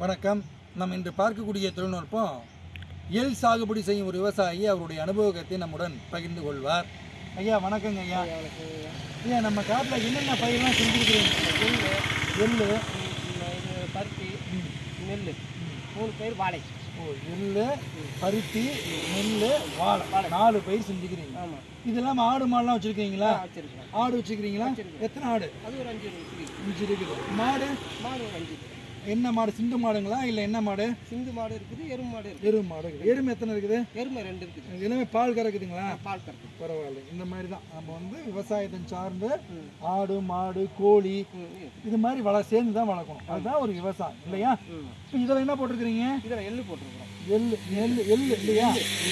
வணக்கம் நம்ம இன்று பார்க்கக்கூடிய தொழில்நுட்பம் எள் சாகுபடி செய்யும் ஒரு விவசாயி அவருடைய அனுபவத்தை நம்முடன் பகிர்ந்து கொள்வார் ஐயா வணக்கங்க ஐயா ஐயா நம்ம காட்டில் என்னென்ன பயிரெல்லாம் செஞ்சுருக்கிறீங்க எள்ளு இது பருத்தி நெல் மூணு பயிர் வாழை ஓ எள்ளு பருத்தி நெல் வாழை நாலு பயிர் செஞ்சுக்கிறீங்க ஆமாம் இதெல்லாம் ஆடு மாடுலாம் வச்சுருக்கீங்களா வச்சிருக்கேன் ஆடு வச்சுக்கிறீங்களா எத்தனை ஆடு அது ஒரு அஞ்சு இருக்குது அஞ்சு இருக்குது மாடு மாடு ஒரு அஞ்சு இருக்குது என்ன மாடு சிந்து மாடுங்களா இல்லை என்ன மாடு சிந்து மாடு இருக்குது எருமை மாடு இருக்குது எருமை மாடு இருக்குது எருமை எத்தனை இருக்குது எருமை ரெண்டு இருக்குது எல்லாமே பால் கறக்குதுங்களா பால் கறக்கு பரவாயில்ல இந்த மாதிரி தான் நம்ம வந்து விவசாயத்தை சார்ந்து ஆடு மாடு கோழி இது மாதிரி வள சேர்ந்து தான் வளர்க்கணும் அதுதான் ஒரு விவசாயம் இல்லையா இப்போ இதில் என்ன போட்டிருக்கிறீங்க இதில் எள்ளு போட்டிருக்கிறோம் எள்ளு எள்ளு எள்ளு இல்லையா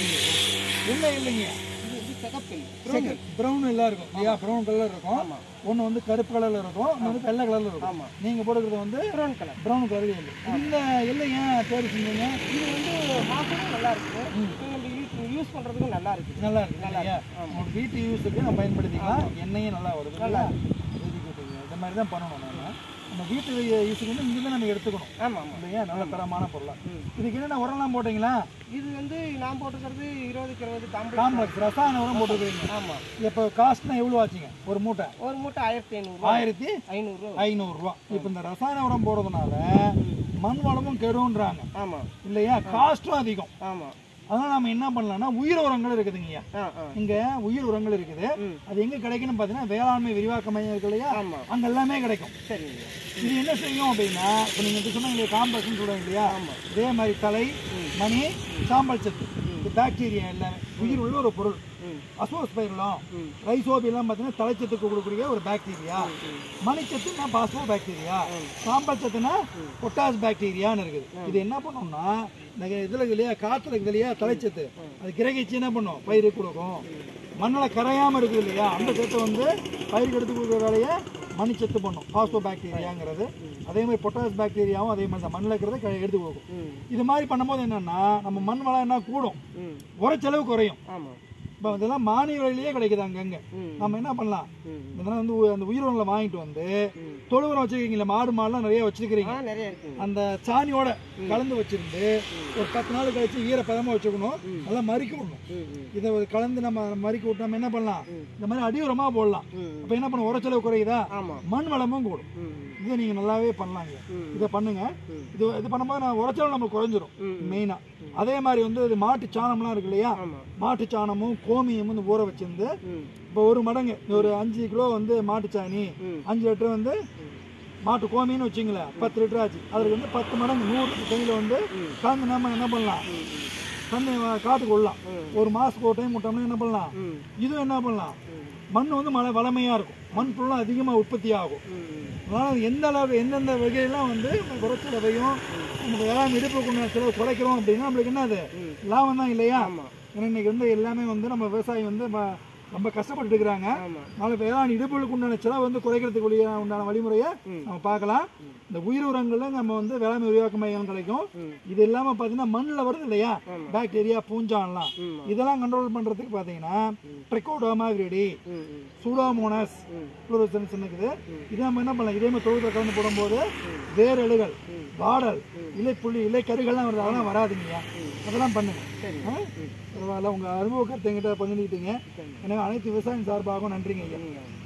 என்ன இல்லைங்க இது வந்து சிகப்பெல் ப்ரௌன் எல்லாம் இருக்கும் இல்லையா ப்ரௌன் கலர் இருக்கும் ஆமாம் ஒன்று வந்து கருப்பு கலரில் இருக்கும் ஒன்று வந்து வெள்ளை கலரில் இருக்கும் ஆமாம் நீங்கள் போட்டுக்கிறது வந்து ப்ரௌன் கலர் ப்ரௌன் கலர் எள்ளு இந்த எள்ளு ஏன் தேர்வு செஞ்சீங்க இது வந்து மாசமும் நல்லா இருக்குது இது நம்ம யூஸ் யூஸ் பண்ணுறதுக்கும் நல்லா இருக்குது நல்லா இருக்கு இல்லையா ஆமா. உங்களோட வீட்டு யூஸுக்கு நம்ம பயன்படுத்திக்கலாம் எண்ணெயும் நல்லா வருது நல்லா வெரி குட் இந்த மாதிரி தான் பண்ணணும் நம்ம நம்ம வீட்டு யூஸுக்கு வந்து இங்கே தான் நம்ம எடுத்துக்கணும் ஆமாம் ஆமாம் இல்லையா நல்ல தரமான பொருளா ம். இதுக்கு என்னென்ன உரம்லாம் போட்டீங்களா இது வந்து நான் போட்டுக்கிறது இருபதுக்கு இருபது காம்பு காம்ப்ளெக்ஸ் ரசாயன உரம் போட்டுருக்கீங்க ஆமாம் இப்போ காஸ்ட்னா எவ்வளோ ஆச்சுங்க ஒரு மூட்டை ஒரு மூட்டை ஆயிரத்தி ஐநூறுரூவா ஆயிரத்தி ஐநூறுரூவா ஐநூறுரூவா இப்போ இந்த ரசாயன உரம் போடுறதுனால மண் வளமும் கெடுன்றாங்க ஆமாம் இல்லையா காஸ்ட்டும் அதிகம் ஆமாம் அதனால நம்ம என்ன பண்ணலாம்னா உயிர் உரங்கள் இருக்குதுங்கய்யா ஆ ஆ இங்க உயிர் உரங்கள் இருக்குது ம். அது எங்க கிடைக்குன்னு பார்த்தீங்கன்னா வேளாண்மை விரிவாக்க மையம் இருக்கு இல்லையா ஆமாம் அங்க எல்லாமே கிடைக்கும் சரிங்க இது என்ன செய்யும் அப்படின்னா இப்போ நீங்க வந்து சொன்னாங்க காம்பஸ்ன்னு சொல்லுவாங்க இல்லையா இதே மாதிரி தலை மணி சாம்பல் சத்து இது பாக்டீரியா எல்லாமே உயிர் உள்ள ஒரு பொருள் ம் அசோஸ்பைரலாம் ம். ரைசோபியெல்லாம் பார்த்தீங்கன்னா தலைச்சத்துக்கு கொடுக்கக்கூடிய ஒரு பாக்டீரியா மணிச்சத்துனா பாஸ்போ பாக்டீரியா சாம்பல் சத்துனா பொட்டாஸ் பாக்டீரியான்னு இருக்குது இது என்ன பண்ணும்னா இந்த இதில் இருக்கு இல்லையா காற்றுல இருக்குது இல்லையா தலைச்சத்து அது கிரகிச்சு என்ன பண்ணும் பயிருக்கு கொடுக்கும் மண்ணில் கரையாமல் இருக்குது இல்லையா அந்த சத்தை வந்து பயிருக்கு எடுத்து கொடுக்குற வேலையை மணிச்சத்து பண்ணும் பாஸ்போ பாக்டீரியாங்கிறது அதே மாதிரி பொட்டாஸ் பாக்டீரியாவும் அதே மாதிரி தான் மண்ணில் இருக்கிறத க- எடுத்து கொடுக்கும் ம் இது மாதிரி பண்ணும்போது என்னன்னா நம்ம மண் வளம் என்ன கூடும் ம் உரச்செலவு குறையும் ஆமாம் இப்போ இதெல்லாம் மானிய விலையிலேயே கிடைக்குது அங்கங்க ம் நம்ம என்ன பண்ணலாம் ம் இதெல்லாம் வந்து உ- அந்த உயிரினங்களை வாங்கிட்டு வந்து தொழு உரம் வச்சிருக்கீங்களா மாடு மாடுலாம் நிறைய வச்சிருக்கிறீங்க ஆ நிறைய இருக்குங்க அந்த சாணியோட கலந்து வச்சிருந்து ஒரு பத்து நாள் கழிச்சு ஈரப்பதமா வச்சுக்கணும் நல்லா மறிக்க விடணும் ம் ம் இதை ஒரு கலந்து நம்ம மறிக்க விட்டு நம்ம என்ன பண்ணலாம் இந்த மாதிரி அடி உரமா போடலாம் ம் அப்போ என்ன பண்ண உரச்செலவு குறையுதா ஆமாம் மண் வளமும் கூடும் ம் இதை நீங்க நல்லாவே பண்ணலாங்க ம். இதை பண்ணுங்க ம். இது இது பண்ணும்போது நான் உரச்செலவு நம்மளுக்கு குறைஞ்சிரும் ம். மெயினா அதே மாதிரி வந்து இது மாட்டு சாணம்லாம் இருக்கு இல்லையா ஆமாம் மாட்டு சாணமும் கோமியமும் வந்து ஊற வச்சிருந்து ம் இப்போ ஒரு மடங்கு ஒரு அஞ்சு கிலோ வந்து மாட்டுச்சாணி ம். அஞ்சு லிட்டர் வந்து மாட்டு கோமின்னு வச்சுங்களேன் பத்து லிட்டர் ஆச்சு அதுக்கு வந்து பத்து மடங்கு நூறு தண்ணியில் வந்து கலந்து நம்ம என்ன பண்ணலாம் தண்ணி வ- காட்டுக்கு விடலாம் ஒரு மாதத்துக்கு ஒரு டைம் விட்டோம்னா என்ன பண்ணலாம் ம் இதுவும் என்ன பண்ணலாம் மண் வந்து மழை வளமையாக இருக்கும் மண் ஃபுல்லாக அதிகமாக உற்பத்தி ஆகும் ம் அதனால் எந்த அளவு எந்தெந்த வகையெல்லாம் வந்து குறைச்சலவையும் நம்ம வேளாண் இடுப்பு கொண்டு செலவு குறைக்கிறோம் அப்படின்னா நம்மளுக்கு என்னது லாபம் தான் இல்லையா ஆமாம் ஏன்னா இன்னைக்கு வந்து எல்லாமே வந்து நம்ம விவசாயி வந்து ம- ரொம்ப கஷ்டப்பட்டு இருக்கிறாங்க ஆமாம் நாளை வேளாண் இடுப்புகளுக்கு உண்டான செலவு வந்து குறைக்கிறதுக்கு உள்ள உண்டான வழிமுறையை நம்ம பார்க்கலாம் இந்த உயிர் உரங்கள்ல நம்ம வந்து வேளாண்மை விரிவாக்க மையம் கிடைக்கும் ம். இது இல்லாம பாத்தீங்கன்னா மண்ணில் வருது இல்லையா பாக்டீரியா பூஞ்சான்லாம் ம். இதெல்லாம் கண்ட்ரோல் பண்றதுக்கு பாத்தீங்கன்னா ட்ரிகோடோமா கிரேடி ம் ம் சூடாமோனஸ் ம். ஃப்ளோரசன்ஸ் இருக்குது இதை நம்ம என்ன பண்ணலாம் இதே மாதிரி தொழுத்தில் கலந்து போடும்போது வேரழுகள் வாடல் இலை புள்ளி இலை கருகள்லாம் வருது அதெல்லாம் வராதுங்கய்யா அதெல்லாம் பண்ணுங்க சரி ஆ? பரவாயில்ல உங்க அனுபவ கருத்தை எங்கிட்ட பகிர்ந்துக்கிட்டீங்க எனவே அனைத்து விவசாயம் சார்பாகவும் நன்றிங்க ஐயா ம்